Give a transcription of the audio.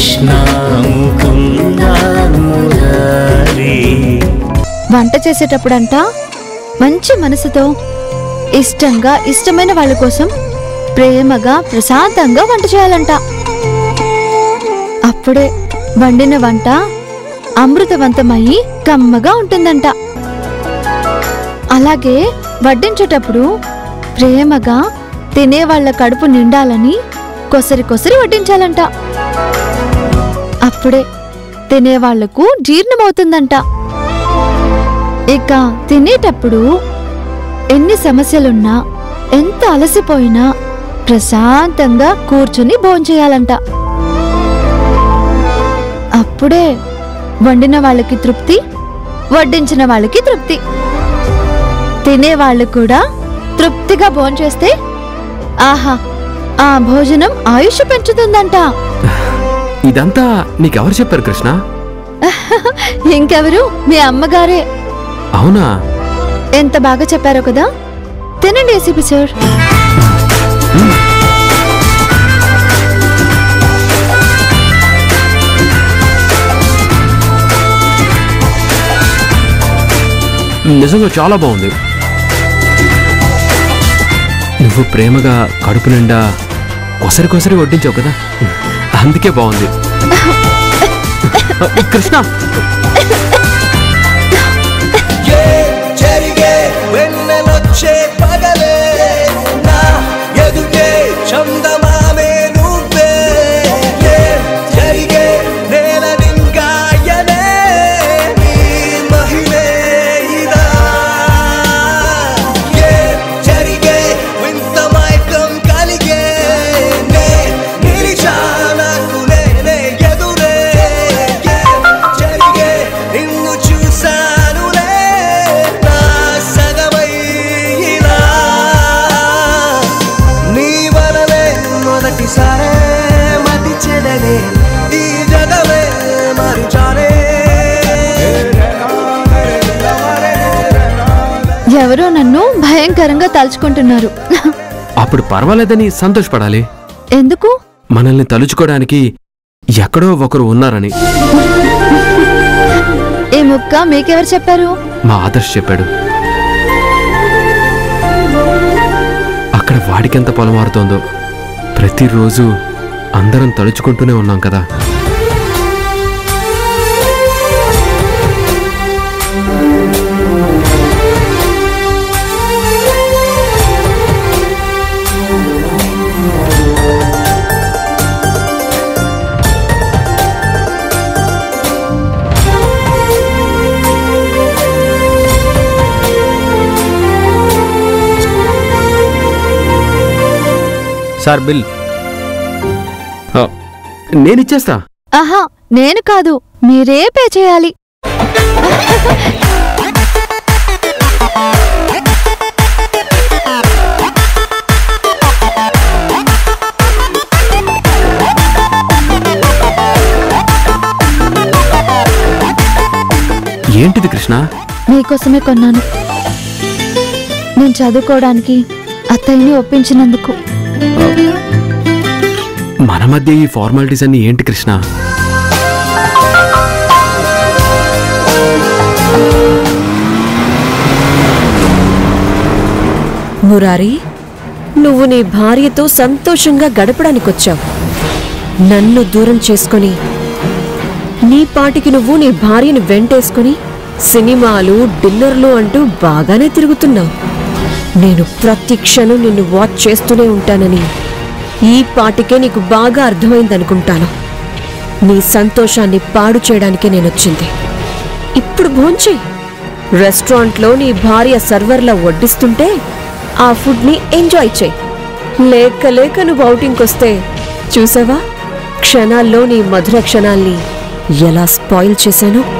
కృష్ణ ముకుంద మురారి వంట చేసేటప్పుడంట మంచి మనసుతో ఇష్టంగా ఇష్టమైన వాళ్ళ కోసం ప్రేమగా ప్రశాంతంగా వంట చేయాలంట అప్పుడే వండిన వంట అమృతవంతమయ్యి కమ్మగా ఉంటుందంట అలాగే వడ్డించేటప్పుడు ప్రేమగా తినేవాళ్ల కడుపు నిండాలని కొసరి కొసరి వడ్డించాలంట అప్పుడే తినేవాళ్లకు జీర్ణమవుతుందంట ఇక తినేటప్పుడు ఎన్ని సమస్యలున్నా ఎంత అలసిపోయినా ప్రశాంతంగా కూర్చుని భోంచేయాలంట అప్పుడే వండిన వాళ్ళకి తృప్తి వడ్డించిన వాళ్ళకి తృప్తి తినే వాళ్ళు కూడా తృప్తిగా భోంచేస్తే ఆహా ఆ భోజనం ఆయుష్ పెంచుతుందంట ఇదంతా నీకెవరు చెప్పారు కృష్ణ ఇంకెవరు మీ అమ్మగారే అవునా ఎంత బాగా చెప్పారో కదా తినండి ఏసీపీ సార్ నిజంగా చాలా బాగుంది నువ్వు ప్రేమగా కడుపు నిండా కొసరి కొసరి వడ్డించావు కదా అందుకే బాగుంది కృష్ణ ఏ జరిగే వెన్నెలొచ్చే పగలే నా ఎదుటే చందమామే నువ్వే ఏ జరిగే నేల నింగాయనే నీ మహిమే ఇదా ఏ జరిగే వింత మైకం కలిగే నే నిలిచానకు నేనే ఎదురే ఏ జరిగే నిన్ను చూశానులే నా సగమై ఇలా నీ వలనే మొదటిసారే మతి చెడనే ఈ జగమే మరిచానే ఎవరో నన్ను భయంకరంగా తలుచుకుంటున్నారు అప్పుడు పర్వాలేదని సంతోషపడాలి ఎందుకు మనల్ని తలుచుకోవడానికి ఎక్కడో ఒకరు ఉన్నారని ఈ ముక్క మీకెవరు చెప్పారు మా ఆదర్శ్ చెప్పాడు అక్కడ వాడికెంత పొలం మారుతోందో ప్రతిరోజు అందరం తలుచుకుంటూనే ఉన్నాం కదా సార్ బిల్ ఆ, నేనిచ్చేస్తా ఆహా నేను కాదు మీరే పే చేయాలి ఏంటిది కృష్ణ మీకోసమే కొన్నాను నేను చదువుకోవడానికి అత్తయ్యని ఒప్పించినందుకు మన మధ్య ఈ ఫార్మాలిటీస్ అన్ని ఏంటి కృష్ణ మురారి నువ్వు నీ భార్యతో సంతోషంగా గడపడానికొచ్చావు నన్ను దూరం చేసుకొని నీ పాటికి నువ్వు నీ భార్యని వెంటేసుకొని సినిమాలు డిన్నర్లు అంటూ బాగానే తిరుగుతున్నావు నేను ప్రతి క్షణం నిన్ను వాచ్ చేస్తూనే ఉంటానని ఈ పాటికే నీకు బాగా అర్థమైందనుకుంటాను నీ సంతోషాన్ని పాడు చేయడానికే నేనొచ్చింది ఇప్పుడు భోంచేయి రెస్టారెంట్లో నీ భార్య సర్వర్లా వడ్డిస్తుంటే ఆ ఫుడ్ని ఎంజాయ్ చేయి లేక లేక నువ్వు ఔటింగ్కి వస్తే చూసావా క్షణాల్లో నీ మధుర క్షణాల్ని ఎలా స్పాయిల్ చేశాను